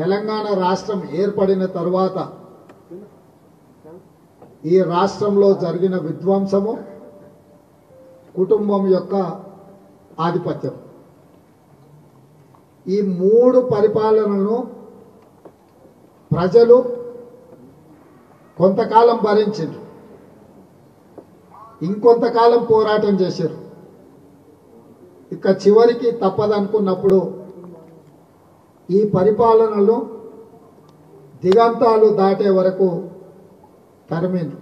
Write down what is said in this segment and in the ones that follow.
తెలంగాణ రాష్ట్రం ఏర్పడిన తరువాత ఈ రాష్ట్రంలో జరిగిన విధ్వంసము కుటుంబం యొక్క ఆధిపత్యం ఈ మూడు పరిపాలనను ప్రజలు కొంతకాలం భరించారు ఇంకొంతకాలం పోరాటం చేశారు ఇక చివరికి తప్పదనుకున్నప్పుడు ఈ పరిపాలనలు దిగంతాలు దాటే వరకు తరిమింది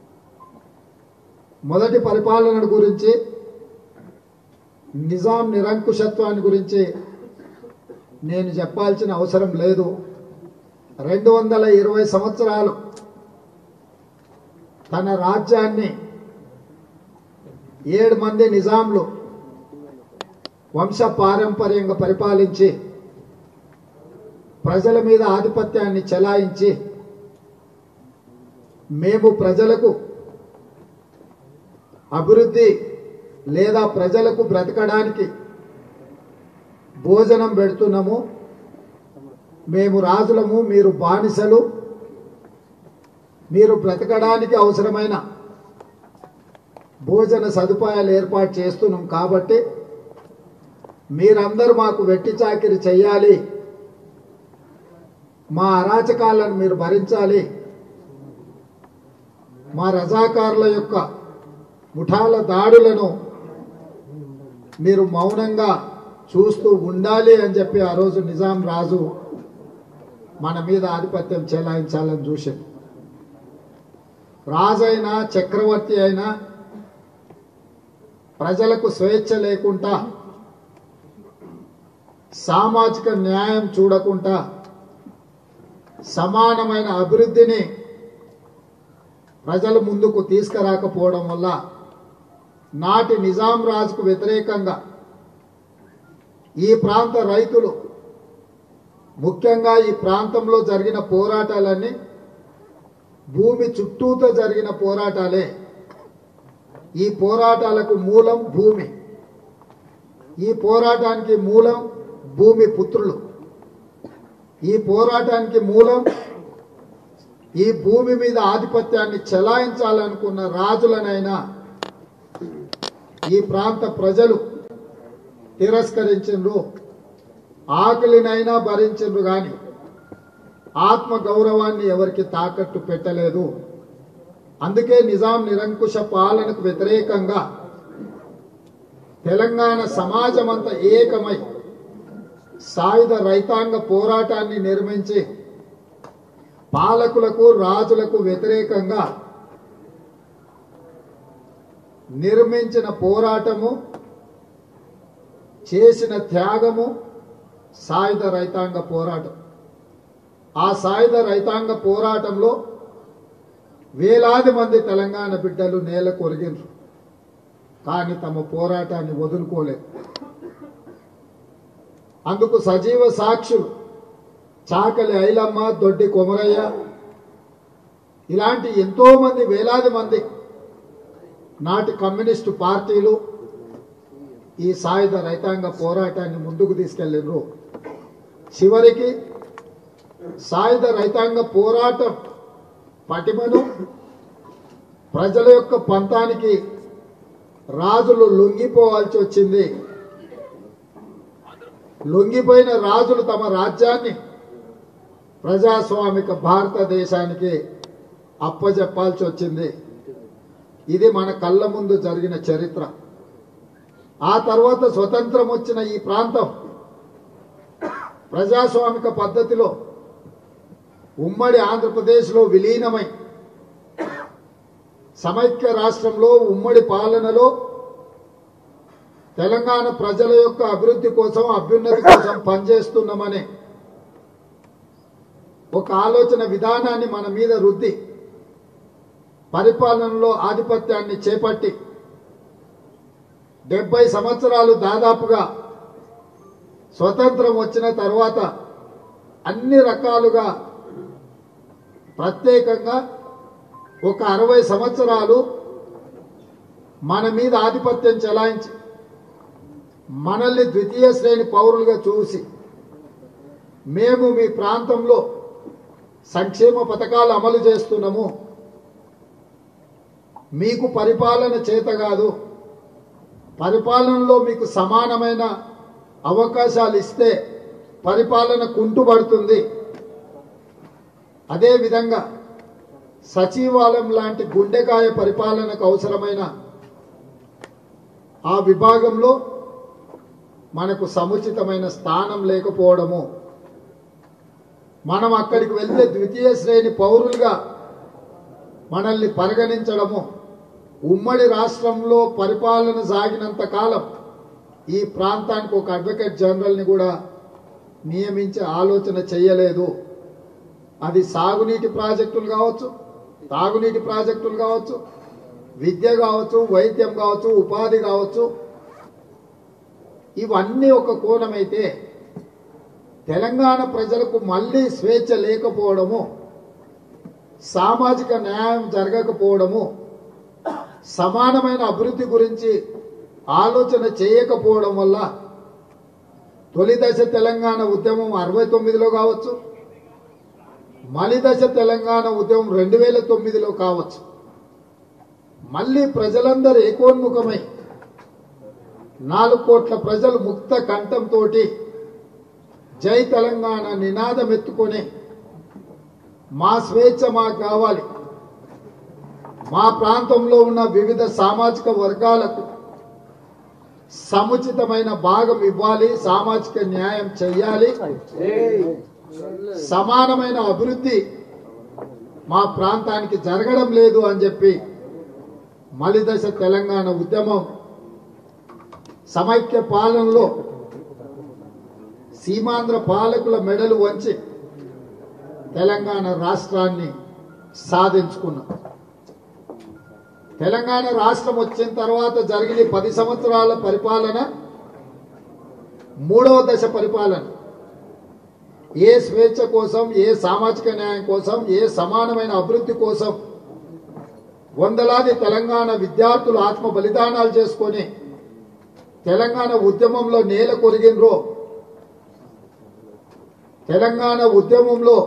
మొదటి పరిపాలన గురించి నిజాం నిరంకుశత్వాన్ని గురించి నేను చెప్పాల్సిన అవసరం లేదు రెండు వందల ఇరవై సంవత్సరాలు తన రాజ్యాన్ని ఏడు మంది నిజాంలు వంశ పారంపర్యంగా పరిపాలించి ప్రజల మీద ఆధిపత్యాన్ని చెలాయించి మేము ప్రజలకు అభివృద్ధి లేదా ప్రజలకు బ్రతకడానికి భోజనం పెడుతున్నాము మేము రాజులము మీరు బానిసలు మీరు బ్రతకడానికి అవసరమైన భోజన సదుపాయాలు ఏర్పాటు చేస్తున్నాం కాబట్టి మీరందరూ మాకు వెట్టి చాకిరి చెయ్యాలి మా అరాచకాలను మీరు భరించాలి మా రజాకారుల యొక్క ముఠాల దాడులను మీరు మౌనంగా చూస్తూ ఉండాలి అని చెప్పి ఆ రోజు నిజాం రాజు మన మీద ఆధిపత్యం చెలాయించాలని చూశాడు రాజైనా చక్రవర్తి అయినా ప్రజలకు స్వేచ్ఛ లేకుండా సామాజిక న్యాయం చూడకుండా సమానమైన అభివృద్ధిని ప్రజల ముందుకు తీసుకురాకపోవడం వల్ల నాటి నిజాం రాజుకు వ్యతిరేకంగా ఈ ప్రాంత రైతులు ముఖ్యంగా ఈ ప్రాంతంలో జరిగిన పోరాటాలన్నీ భూమి చుట్టూతో జరిగిన పోరాటాలే ఈ పోరాటాలకు మూలం భూమి ఈ పోరాటానికి మూలం భూమి పుత్రులు ఈ పోరాటానికి మూలం ఈ భూమి మీద ఆధిపత్యాన్ని చెలాయించాలనుకున్న రాజులనైనా ఈ ప్రాంత ప్రజలు తిరస్కరించిండ్రు ఆకలినైనా భరించిండ్రు కానీ ఆత్మ గౌరవాన్ని ఎవరికి తాకట్టు పెట్టలేదు అందుకే నిజాం నిరంకుశ పాలనకు వ్యతిరేకంగా తెలంగాణ సమాజం అంతా ఏకమై సాయుధ రైతాంగ పోరాటాన్ని నిర్మించి పాలకులకు రాజులకు వ్యతిరేకంగా నిర్మించిన పోరాటము చేసిన త్యాగము సాయుధ రైతాంగ పోరాటం ఆ సాయుధ రైతాంగ పోరాటంలో వేలాది మంది తెలంగాణ బిడ్డలు నేల కొరిగినరు కానీ తమ పోరాటాన్ని వదులుకోలేదు అందుకు సజీవ సాక్షులు చాకలి ఐలమ్మ దొడ్డి కొమరయ్య ఇలాంటి ఎంతో మంది వేలాది మంది నాటి కమ్యూనిస్టు పార్టీలు ఈ సాయుధ రైతాంగ పోరాటాన్ని ముందుకు తీసుకెళ్ళిండ్రు చివరికి సాయుధ రైతాంగ పోరాటం పటిమను ప్రజల యొక్క పంతానికి రాజులు లొంగిపోవాల్సి వచ్చింది లొంగిపోయిన రాజులు తమ రాజ్యాన్ని ప్రజాస్వామిక భారతదేశానికి అప్పజెప్పాల్సి వచ్చింది ఇది మన కళ్ళ ముందు జరిగిన చరిత్ర ఆ తర్వాత స్వతంత్రం వచ్చిన ఈ ప్రాంతం ప్రజాస్వామిక పద్ధతిలో ఉమ్మడి ఆంధ్రప్రదేశ్లో విలీనమై సమైక్య రాష్ట్రంలో ఉమ్మడి పాలనలో తెలంగాణ ప్రజల యొక్క అభివృద్ధి కోసం అభ్యున్నతి కోసం పనిచేస్తున్నామనే ఒక ఆలోచన విధానాన్ని మన మీద రుద్ది పరిపాలనలో ఆధిపత్యాన్ని చేపట్టి డెబ్బై సంవత్సరాలు దాదాపుగా స్వతంత్రం వచ్చిన తర్వాత అన్ని రకాలుగా ప్రత్యేకంగా ఒక అరవై సంవత్సరాలు మన మీద ఆధిపత్యం చెలాయించి మనల్ని ద్వితీయ శ్రేణి పౌరులుగా చూసి మేము మీ ప్రాంతంలో సంక్షేమ పథకాలు అమలు చేస్తున్నాము మీకు పరిపాలన చేత కాదు పరిపాలనలో మీకు సమానమైన అవకాశాలు ఇస్తే పరిపాలన కుంటుపడుతుంది అదేవిధంగా సచివాలయం లాంటి గుండెకాయ పరిపాలనకు అవసరమైన ఆ విభాగంలో మనకు సముచితమైన స్థానం లేకపోవడము మనం అక్కడికి వెళ్తే ద్వితీయ శ్రేణి పౌరులుగా మనల్ని పరిగణించడము ఉమ్మడి రాష్ట్రంలో పరిపాలన సాగినంత కాలం ఈ ప్రాంతానికి ఒక అడ్వకేట్ జనరల్ని కూడా నియమించే ఆలోచన చేయలేదు అది సాగునీటి ప్రాజెక్టులు కావచ్చు తాగునీటి ప్రాజెక్టులు కావచ్చు విద్య కావచ్చు వైద్యం కావచ్చు ఉపాధి కావచ్చు ఇవన్నీ ఒక కోణమైతే తెలంగాణ ప్రజలకు మళ్ళీ స్వేచ్ఛ లేకపోవడము సామాజిక న్యాయం జరగకపోవడము సమానమైన అభివృద్ధి గురించి ఆలోచన చేయకపోవడం వల్ల తొలి దశ తెలంగాణ ఉద్యమం అరవై తొమ్మిదిలో కావచ్చు మలి దశ తెలంగాణ ఉద్యమం రెండు వేల తొమ్మిదిలో కావచ్చు మళ్ళీ ప్రజలందరూ ఏకోన్ముఖమై నాలుగు కోట్ల ప్రజలు ముక్త కంఠంతో జై తెలంగాణ నినాదం ఎత్తుకొని మా స్వేచ్ఛ మాకు కావాలి మా ప్రాంతంలో ఉన్న వివిధ సామాజిక వర్గాలకు సముచితమైన భాగం ఇవ్వాలి సామాజిక న్యాయం చెయ్యాలి సమానమైన అభివృద్ధి మా ప్రాంతానికి జరగడం లేదు అని చెప్పి మలిదశ తెలంగాణ ఉద్యమం సమైక్య పాలనలో సీమాంధ్ర పాలకుల మెడలు వంచి తెలంగాణ రాష్ట్రాన్ని సాధించుకున్నాం తెలంగాణ రాష్ట్రం వచ్చిన తర్వాత జరిగిన ఈ పది సంవత్సరాల పరిపాలన మూడవ దశ పరిపాలన ఏ స్వేచ్ఛ కోసం ఏ సామాజిక న్యాయం కోసం ఏ సమానమైన అభివృద్ధి కోసం వందలాది తెలంగాణ విద్యార్థులు ఆత్మ బలిదానాలు చేసుకొని తెలంగాణ ఉద్యమంలో నేల కొరిగినరో తెలంగాణ ఉద్యమంలో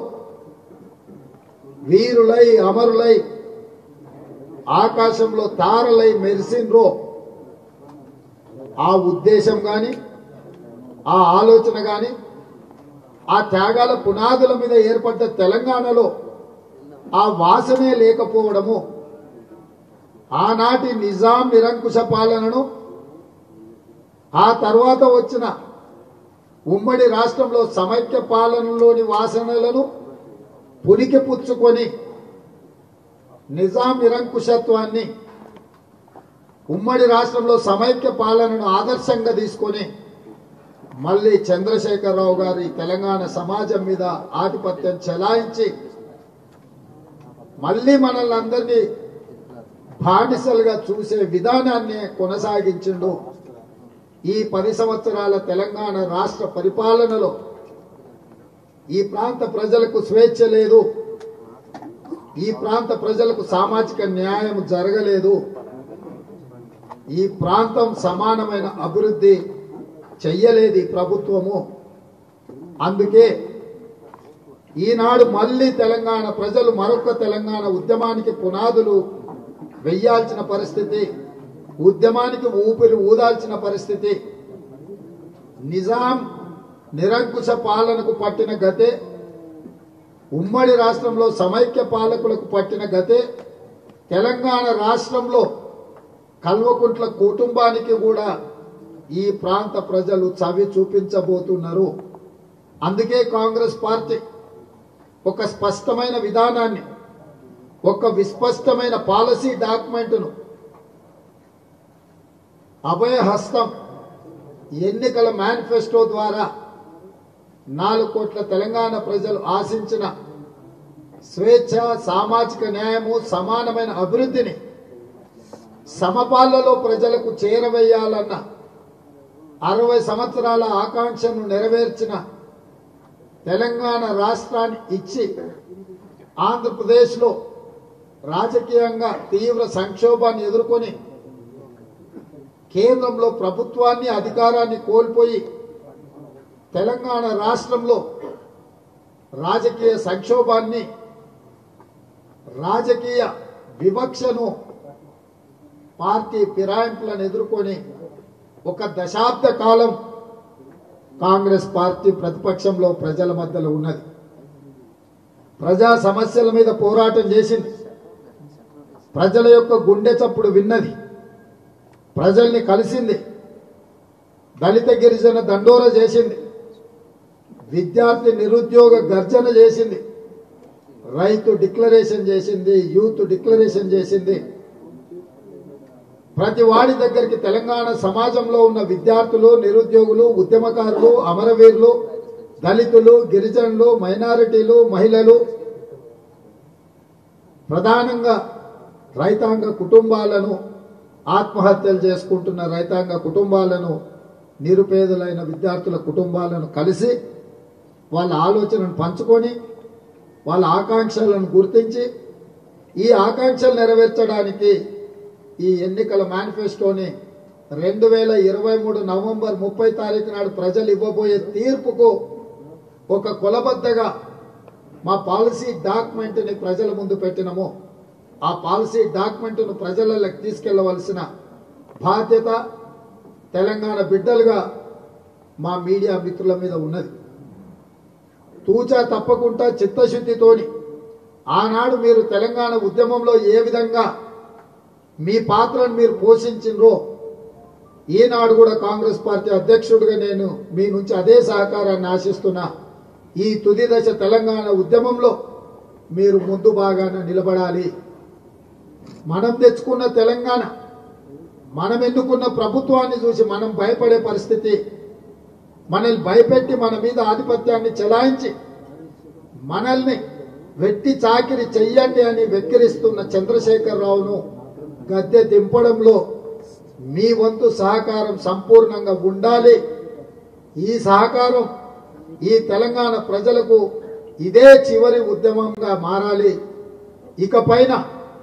వీరులై అమరులై ఆకాశంలో తారలై మెరిసిన్రో ఆ ఉద్దేశం కానీ ఆ ఆలోచన కానీ ఆ త్యాగాల పునాదుల మీద ఏర్పడ్డ తెలంగాణలో ఆ వాసనే లేకపోవడము ఆనాటి నిజాం నిరంకుశ పాలనను ఆ తర్వాత వచ్చిన ఉమ్మడి రాష్ట్రంలో సమైక్య పాలనలోని వాసనలను పునికి పుచ్చుకొని నిజాం నిరంకుశత్వాన్ని ఉమ్మడి రాష్ట్రంలో సమైక్య పాలనను ఆదర్శంగా తీసుకొని మళ్ళీ చంద్రశేఖరరావు గారి తెలంగాణ సమాజం మీద ఆధిపత్యం చెలాయించి మళ్ళీ మనల్ని అందరినీ బానిసలుగా చూసే విధానాన్ని కొనసాగించిండు ఈ పది సంవత్సరాల తెలంగాణ రాష్ట్ర పరిపాలనలో ఈ ప్రాంత ప్రజలకు స్వేచ్ఛ లేదు ఈ ప్రాంత ప్రజలకు సామాజిక న్యాయం జరగలేదు ఈ ప్రాంతం సమానమైన అభివృద్ధి చెయ్యలేదు ఈ ప్రభుత్వము అందుకే ఈనాడు మళ్ళీ తెలంగాణ ప్రజలు మరొక తెలంగాణ ఉద్యమానికి పునాదులు వెయ్యాల్సిన పరిస్థితి ఉద్యమానికి ఊపిరి ఊదాల్సిన పరిస్థితి నిజాం నిరంకుశ పాలనకు పట్టిన గతే ఉమ్మడి రాష్ట్రంలో సమైక్య పాలకులకు పట్టిన గతే తెలంగాణ రాష్ట్రంలో కల్వకుంట్ల కుటుంబానికి కూడా ఈ ప్రాంత ప్రజలు చవి చూపించబోతున్నారు అందుకే కాంగ్రెస్ పార్టీ ఒక స్పష్టమైన విధానాన్ని ఒక విస్పష్టమైన పాలసీ డాక్యుమెంట్ను అభయహస్తం ఎన్నికల మేనిఫెస్టో ద్వారా నాలుగు కోట్ల తెలంగాణ ప్రజలు ఆశించిన స్వేచ్ఛ సామాజిక న్యాయము సమానమైన అభివృద్ధిని సమపాలలో ప్రజలకు చేరవేయాలన్న అరవై సంవత్సరాల ఆకాంక్షను నెరవేర్చిన తెలంగాణ రాష్ట్రాన్ని ఇచ్చి ఆంధ్రప్రదేశ్లో రాజకీయంగా తీవ్ర సంక్షోభాన్ని ఎదుర్కొని కేంద్రంలో ప్రభుత్వాన్ని అధికారాన్ని కోల్పోయి తెలంగాణ రాష్ట్రంలో రాజకీయ సంక్షోభాన్ని రాజకీయ వివక్షను పార్టీ ఫిరాయింపులను ఎదుర్కొని ఒక దశాబ్ద కాలం కాంగ్రెస్ పార్టీ ప్రతిపక్షంలో ప్రజల మధ్యలో ఉన్నది ప్రజా సమస్యల మీద పోరాటం చేసింది ప్రజల యొక్క గుండె చప్పుడు విన్నది ప్రజల్ని కలిసింది దళిత గిరిజన దండోర చేసింది విద్యార్థి నిరుద్యోగ గర్జన చేసింది రైతు డిక్లరేషన్ చేసింది యూత్ డిక్లరేషన్ చేసింది ప్రతి వాడి దగ్గరికి తెలంగాణ సమాజంలో ఉన్న విద్యార్థులు నిరుద్యోగులు ఉద్యమకారులు అమరవీరులు దళితులు గిరిజనులు మైనారిటీలు మహిళలు ప్రధానంగా రైతాంగ కుటుంబాలను ఆత్మహత్యలు చేసుకుంటున్న రైతాంగ కుటుంబాలను నిరుపేదలైన విద్యార్థుల కుటుంబాలను కలిసి వాళ్ళ ఆలోచనను పంచుకొని వాళ్ళ ఆకాంక్షలను గుర్తించి ఈ ఆకాంక్షలు నెరవేర్చడానికి ఈ ఎన్నికల మేనిఫెస్టోని రెండు వేల ఇరవై మూడు నవంబర్ ముప్పై తారీఖు నాడు ప్రజలు ఇవ్వబోయే తీర్పుకు ఒక కొలబద్దగా మా పాలసీ డాక్యుమెంట్ని ప్రజల ముందు పెట్టినము ఆ పాలసీ డాక్యుమెంట్ను ప్రజలకు తీసుకెళ్లవలసిన బాధ్యత తెలంగాణ బిడ్డలుగా మా మీడియా మిత్రుల మీద ఉన్నది తూచా తప్పకుండా చిత్తశుద్ధితోని ఆనాడు మీరు తెలంగాణ ఉద్యమంలో ఏ విధంగా మీ పాత్రను మీరు పోషించినరో ఈనాడు కూడా కాంగ్రెస్ పార్టీ అధ్యక్షుడిగా నేను మీ నుంచి అదే సహకారాన్ని ఆశిస్తున్నా ఈ తుది దశ తెలంగాణ ఉద్యమంలో మీరు ముందు బాగాన నిలబడాలి మనం తెచ్చుకున్న తెలంగాణ మనం ఎన్నుకున్న ప్రభుత్వాన్ని చూసి మనం భయపడే పరిస్థితి మనల్ని భయపెట్టి మన మీద ఆధిపత్యాన్ని చెలాయించి మనల్ని వెట్టి చాకిరి చెయ్యండి అని వెక్కిరిస్తున్న చంద్రశేఖరరావును గద్దె దింపడంలో మీ వంతు సహకారం సంపూర్ణంగా ఉండాలి ఈ సహకారం ఈ తెలంగాణ ప్రజలకు ఇదే చివరి ఉద్యమంగా మారాలి ఇకపైన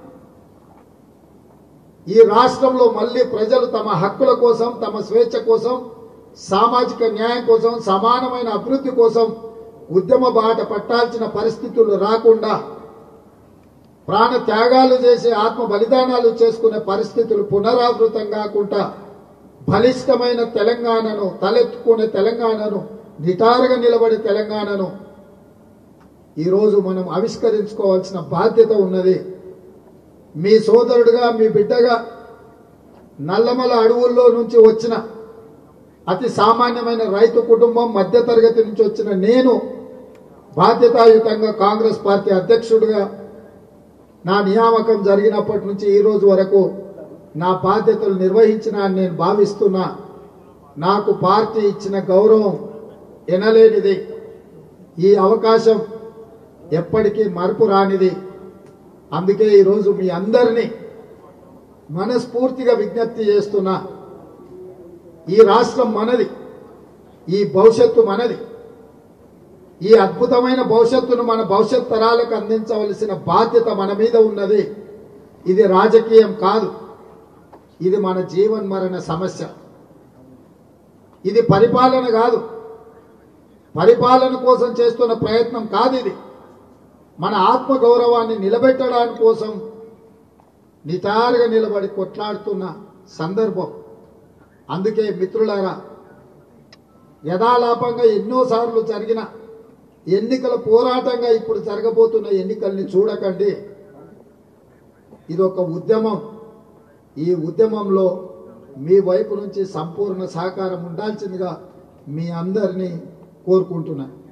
ఈ రాష్ట్రంలో మళ్ళీ ప్రజలు తమ హక్కుల కోసం తమ స్వేచ్ఛ కోసం సామాజిక న్యాయం కోసం సమానమైన అభివృద్ధి కోసం ఉద్యమ బాట పట్టాల్సిన పరిస్థితులు రాకుండా ప్రాణ త్యాగాలు చేసి ఆత్మ బలిదానాలు చేసుకునే పరిస్థితులు పునరావృతం కాకుండా బలిష్టమైన తెలంగాణను తలెత్తుకునే తెలంగాణను నిటారుగా నిలబడే తెలంగాణను ఈరోజు మనం ఆవిష్కరించుకోవాల్సిన బాధ్యత ఉన్నది మీ సోదరుడుగా మీ బిడ్డగా నల్లమల అడవుల్లో నుంచి వచ్చిన అతి సామాన్యమైన రైతు కుటుంబం మధ్యతరగతి నుంచి వచ్చిన నేను బాధ్యతాయుతంగా కాంగ్రెస్ పార్టీ అధ్యక్షుడిగా నా నియామకం జరిగినప్పటి నుంచి ఈ రోజు వరకు నా బాధ్యతలు నిర్వహించిన అని నేను భావిస్తున్నా నాకు పార్టీ ఇచ్చిన గౌరవం ఎనలేనిది ఈ అవకాశం ఎప్పటికీ మరపు రానిది అందుకే ఈరోజు మీ అందరినీ మనస్ఫూర్తిగా విజ్ఞప్తి చేస్తున్నా ఈ రాష్ట్రం మనది ఈ భవిష్యత్తు మనది ఈ అద్భుతమైన భవిష్యత్తును మన భవిష్యత్ తరాలకు అందించవలసిన బాధ్యత మన మీద ఉన్నది ఇది రాజకీయం కాదు ఇది మన జీవన్ మరణ సమస్య ఇది పరిపాలన కాదు పరిపాలన కోసం చేస్తున్న ప్రయత్నం కాదు ఇది మన ఆత్మ గౌరవాన్ని నిలబెట్టడానికి కోసం నిటారుగా నిలబడి కొట్లాడుతున్న సందర్భం అందుకే మిత్రులారా యథాలాపంగా ఎన్నోసార్లు జరిగిన ఎన్నికల పోరాటంగా ఇప్పుడు జరగబోతున్న ఎన్నికల్ని చూడకండి ఇది ఒక ఉద్యమం ఈ ఉద్యమంలో మీ వైపు నుంచి సంపూర్ణ సహకారం ఉండాల్సిందిగా మీ అందరినీ కోరుకుంటున్నాను